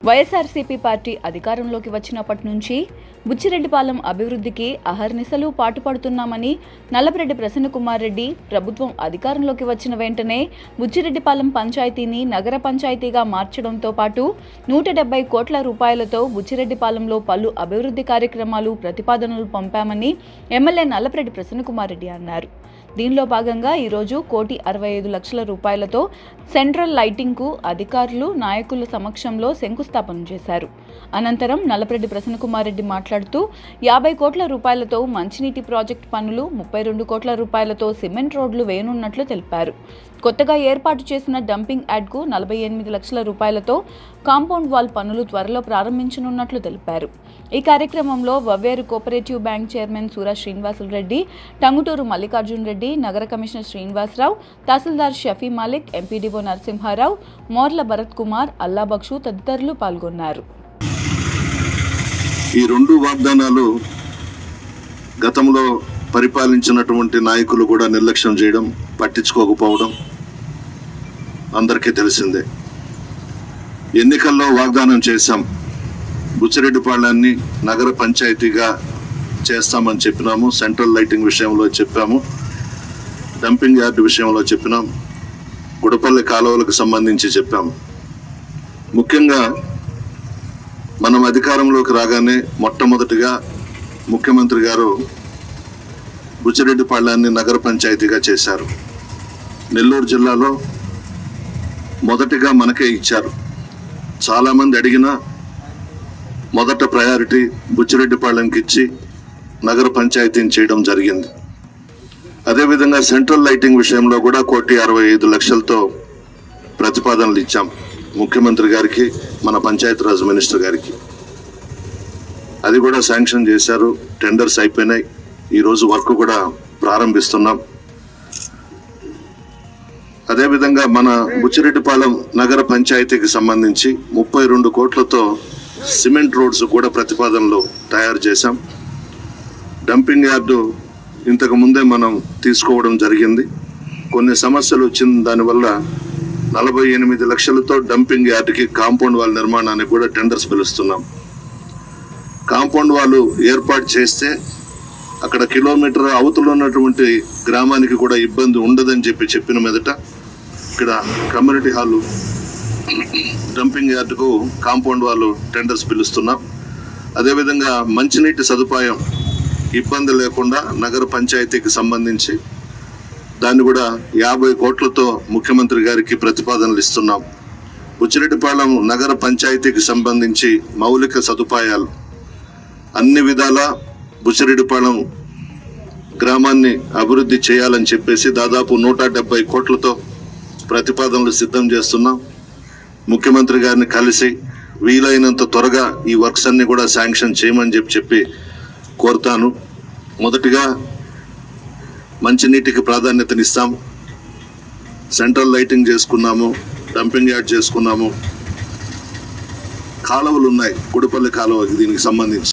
YSRCP party అధికారంలోకి వచ్చినప్పటి నుంచి బుచ్చిరెడ్డిపాలెం అభివృద్ధికి అహర్నిశలు పాటుపడుతున్నామని నల్లపరెడ్డి ప్రసన్నకుమార్ రెడ్డి ప్రభుత్వం అధికారంలోకి వచ్చిన వెంటనే బుచ్చిరెడ్డిపాలెం పంచాయతీని నగర పంచాయతీగా మార్చడంతో పాటు నూట డెబ్బై కోట్ల రూపాయలతో బుచ్చిరెడ్డిపాలెంలో పలు అభివృద్ధి కార్యక్రమాలు ప్రతిపాదనలు పంపామని ఎమ్మెల్యే నల్లపరెడ్డి ప్రసన్నకుమార్ రెడ్డి అన్నారు దీనిలో భాగంగా ఈరోజు కోటి అరవై ఐదు లక్షల రూపాయలతో సెంట్రల్ లైటింగ్కు అధికారులు నాయకుల సమక్షంలో శంకుస్థాపన చేశారు అనంతరం నల్లపరెడ్డి ప్రసన్నకుమార్ రెడ్డి మాట్లాడుతూ యాభై కోట్ల రూపాయలతో మంచినీటి ప్రాజెక్టు పనులు ముప్పై రెండు కోట్ల రూపాయలతో సిమెంట్ రోడ్లు వేయనున్నట్లు తెలిపారు కొత్తగా ఏర్పాటు చేసిన డంపింగ్ యార్డ్కు నలభై ఎనిమిది లక్షల రూపాయలతో కాంపౌండ్ వాల్ పనులు త్వరలో ప్రారంభించనున్నట్లు తెలిపారు ఈ కార్యక్రమంలో వవ్వేరు కోఆపరేటివ్ బ్యాంక్ చైర్మన్ సూర శ్రీనివాసులు రెడ్డి టంగుటూరు మల్లికార్జున్ రెడ్డి నగర కమిషనర్ శ్రీనివాసరావు తహసీల్దార్ షఫీ మాలిక్ ఎంపీడీఓ నరసింహారావు మోర్ల భరత్ కుమార్ అల్లాబక్షు తదితరులు పాల్గొన్నారు ఈ రెండు వాగ్దానాలు గతంలో పరిపాలించినటువంటి నాయకులు కూడా నిర్లక్ష్యం చేయడం పట్టించుకోకపోవడం అందరికీ తెలిసిందే ఎన్నికల్లో వాగ్దానం చేశాం బుచ్చిరెడ్డిపాళెన్ని నగర పంచాయతీగా చేస్తామని చెప్పినాము సెంట్రల్ లైటింగ్ విషయంలో చెప్పాము డంపింగ్ యార్డ్ విషయంలో చెప్పినాం గుడపల్లి కాలువలకు సంబంధించి చెప్పాము ముఖ్యంగా మనం అధికారంలోకి రాగానే మొట్టమొదటిగా ముఖ్యమంత్రి గారు బుచ్చిరెడ్డిపాళ్యాన్ని నగర పంచాయతీగా చేశారు నెల్లూరు జిల్లాలో మొదటిగా మనకే ఇచ్చారు చాలామంది అడిగినా మొదట ప్రయారిటీ బుచ్చిరెడ్డిపాళ్యంకి ఇచ్చి నగర పంచాయతీని చేయడం జరిగింది అదేవిధంగా సెంట్రల్ లైటింగ్ విషయంలో కూడా కోటి అరవై ఐదు లక్షలతో ప్రతిపాదనలు ఇచ్చాం ముఖ్యమంత్రి గారికి మన పంచాయతీరాజ్ మినిస్టర్ గారికి అది కూడా శాంక్షన్ చేశారు టెండర్స్ అయిపోయినాయి ఈరోజు వర్క్ కూడా ప్రారంభిస్తున్నాం అదేవిధంగా మన బుచ్చిరెడ్డిపాలెం నగర పంచాయతీకి సంబంధించి ముప్పై రెండు కోట్లతో సిమెంట్ రోడ్స్ కూడా ప్రతిపాదనలు తయారు చేశాం డంపింగ్ యార్డు ఇంతకు ముందే మనం తీసుకోవడం జరిగింది కొన్ని సమస్యలు వచ్చిన దానివల్ల నలభై ఎనిమిది లక్షలతో డంపింగ్ యార్డ్కి కాంపౌండ్ వాల్ నిర్మాణానికి కూడా టెండర్స్ పిలుస్తున్నాం కాంపౌండ్ వాళ్ళు ఏర్పాటు చేస్తే అక్కడ కిలోమీటర్ అవతల ఉన్నటువంటి గ్రామానికి కూడా ఇబ్బంది ఉండదని చెప్పి చెప్పిన మీదట ఇక్కడ కమ్యూనిటీ హాల్ డంపింగ్ యార్డుకు కాంపౌండ్ వాళ్ళు టెండర్స్ పిలుస్తున్నాం అదేవిధంగా మంచినీటి సదుపాయం ఇబ్బంది లేకుండా నగర పంచాయతీకి సంబంధించి దాన్ని కూడా యాభై కోట్లతో ముఖ్యమంత్రి గారికి ప్రతిపాదనలు ఇస్తున్నాం బుచ్చిరెడ్డిపాళెం నగర పంచాయతీకి సంబంధించి మౌలిక సదుపాయాలు అన్ని విధాల బుచ్చిరెడ్డిపాళెం గ్రామాన్ని అభివృద్ధి చేయాలని చెప్పేసి దాదాపు నూట డెబ్బై కోట్లతో ప్రతిపాదనలు సిద్ధం చేస్తున్నాం ముఖ్యమంత్రి గారిని కలిసి వీలైనంత త్వరగా ఈ వర్క్స్ అన్ని కూడా శాంక్షన్ చేయమని చెప్పి చెప్పి కోరుతాను మొదటిగా మంచినీటికి ప్రాధాన్యతనిస్తాం సెంట్రల్ లైటింగ్ చేసుకున్నాము డంపింగ్ యార్డ్ చేసుకున్నాము కాలువలు ఉన్నాయి కుడిపల్లి కాలువ దీనికి సంబంధించి